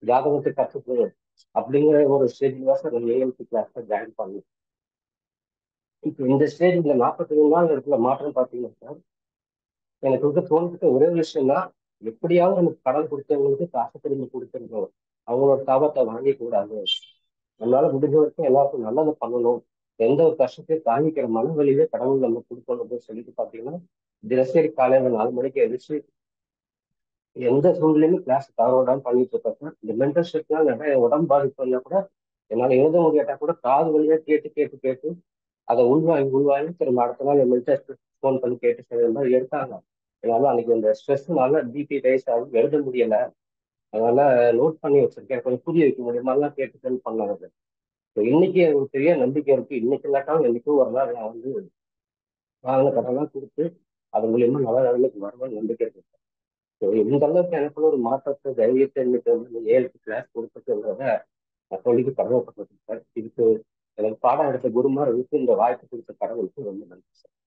ஜாதகத்தை கற்றுக்கணும் அப்படிங்கிற ஒரு ஸ்டேஜ்ல தான் சார் ஏஎல்பி கிளாஸ்ல ஜாயின் பண்ணேன் இப்போ இந்த ஸ்டேஜ் இந்த நாற்பத்தி நாள் இருக்கிற மாற்றம் பார்த்தீங்கன்னா சார் எனக்கு வந்து தோணுகிட்ட ஒரே விஷயம் தான் எப்படியாவது நமக்கு கடன் கொடுத்தவங்களுக்கு காசு திரும்பி கொடுத்துருக்கோம் அவங்களோட தாபத்தை வாங்கிக்க கூடாது நம்மளால முடிஞ்ச வரைக்கும் எல்லாருக்கும் நல்லதை பண்ணணும் எந்த ஒரு கஷ்டத்தையும் தாங்கிக்கிற மன வலியே கடவுள் நம்ம கொடுக்கணும் அப்படின்னு சொல்லிட்டு பார்த்தீங்கன்னா தினசரி காலையில நாலு மணிக்கு எழுதிச்சு எந்த சூழ்நிலையுமே கிளாஸ் தவறோடாம பண்ணிட்டு இருப்பேன் சார் இந்த மென்டர்ஷிப்லாம் நிறைய உடம்பு பாதிப்புனா கூட என்னால் எழுத முடியாட்டா கூட காது வழியா கேட்டு கேட்டு கேட்டு அதை உள்வாங்கி உள்வாங்கி திரும்ப அடுத்த நாள் மென்டர் ஃபோன் பண்ணி கேட்டு செய்யற மாதிரி எடுத்தாங்க அதனால அன்னைக்கு அந்த ஸ்ட்ரெஸ்னால பிபி ரைஸ் ஆகி எழுத முடியல அதனால நோட் பண்ணி வச்சிருக்கேன் கொஞ்சம் புரிய வைக்க முடியுமாலாம் கேட்டு சென்ட் பண்ணாங்க ஸோ இன்னைக்கு எனக்கு பெரிய நம்பிக்கை இருக்கு இன்னைக்கு இல்லாட்டாலும் என்னைக்கும் ஒரு நாள் நான் வந்து வாங்கின கடன்லாம் கொடுத்து அது மூலியமா நல்ல நிலைமைக்கு வருவேன் நம்பிக்கை இருக்கு ஸோ இந்த அளவுக்கு எனக்குள்ள ஒரு மாற்றத்தை தைரியத்தை இன்னைக்கு வந்து ஏழு கிளாஸ் கொடுத்துருக்கிறத நான் சொல்லிக்கு கடமைப்பட்டிருக்கேன் சார் இதுக்கு எனக்கு பாடம் எடுத்த குருமார்களுக்கு இந்த வாய்ப்பு கொடுத்த கடவுளுக்கு ரொம்ப நன்றி சார்